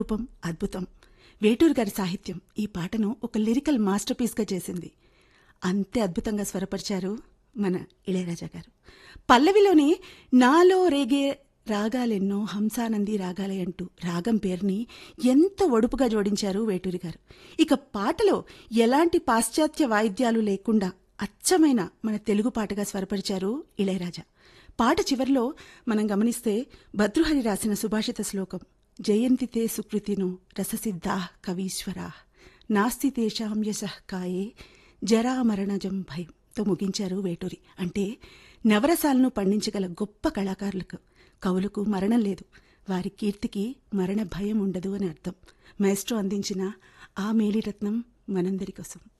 రూపం అద్భుతం వేటూరు గారి సాహిత్యం ఈ పాటను ఒక లిరికల్ మాస్టర్ పీస్గా చేసింది అంతే అద్భుతంగా స్వరపరిచారు మన ఇళయరాజా గారు పల్లవిలోని నాలో రేగే రాగాలెన్నో హంసానంది రాగాలే అంటూ రాగం పేరుని ఎంత ఒడుపుగా జోడించారు వేటూరి గారు ఇక పాటలో ఎలాంటి పాశ్చాత్య వాయిద్యాలు లేకుండా అచ్చమైన మన తెలుగు పాటగా స్వరపరిచారు ఇళయరాజా పాట చివర్లో మనం గమనిస్తే భద్రుహరి రాసిన సుభాషిత శ్లోకం జయంతితే సుకృతిను రససిద్ధా కవీశ్వరా నాస్తి తేషాం యశః కాయే జరామరణజం భయంతో ముగించారు వేటూరి అంటే నవరసాలను పండించగల గొప్ప కళాకారులకు కవులకు మరణం లేదు వారి కీర్తికి మరణ భయం ఉండదు అని అర్థం మేస్ట్రో అందించిన ఆ మేలిరత్నం మనందరి కోసం